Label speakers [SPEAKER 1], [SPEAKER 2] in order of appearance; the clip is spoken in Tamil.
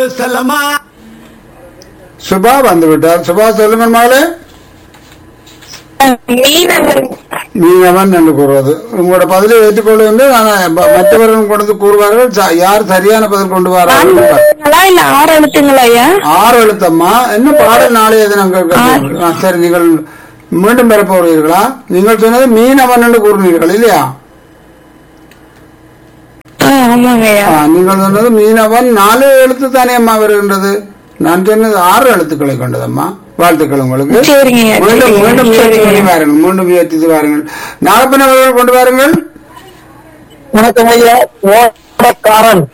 [SPEAKER 1] செல்லம்மா
[SPEAKER 2] சுபா வந்து விட்டார் சுபா சொல்லுங்கள் மகளே
[SPEAKER 3] மீனவன்
[SPEAKER 2] மீனவன் என்று கூறுவது உங்களோட பதிலை ஏற்றுக்கொள்ளுங்கள் ஆனால் ம- மற்றவர்கள் கொண்டு கூறுவார்கள் ச- யார் சரியான பதில் கொண்டு
[SPEAKER 3] நான்கு
[SPEAKER 2] வரார்கள்
[SPEAKER 3] எழுத்துங்களா இல்ல ஆறு எழுத்துங்களா ஐயா
[SPEAKER 2] ஆறு எழுத்தம்மா என்ன பாடல் நாளைய தினம் கேட்க- ஆ, சரி நீங்கள் மீண்டும் பெற போகிறீர்களா நீங்கள் சொன்னது மீனவன் என்று கூறினீர்கள் இல்லையா
[SPEAKER 3] ஆ, ஆமாங்க ஐயா
[SPEAKER 2] ஆ, நீங்கள் சொன்னது மீனவன் நாலு எழுத்து தானே அம்மா வருகின்றது நான் சொன்னது ஆறு எழுத்துக்களை கொண்டதம்மா வாழ்த்துக்கள் உங்களுக்கு
[SPEAKER 3] சரிங்க ஐயா,
[SPEAKER 2] மீண்டும்
[SPEAKER 3] சரிங்க,
[SPEAKER 2] மீண்டும் முயற்சி
[SPEAKER 3] சரிங்க.
[SPEAKER 2] பண்ணி வாருங்கள் மீண்டும் முயற்சித்து வாருங்கள் நாகப்பன் அவர்கள் கொண்டு வாருங்கள்
[SPEAKER 4] வணக்கம் ஐயா ஓடக்காரன்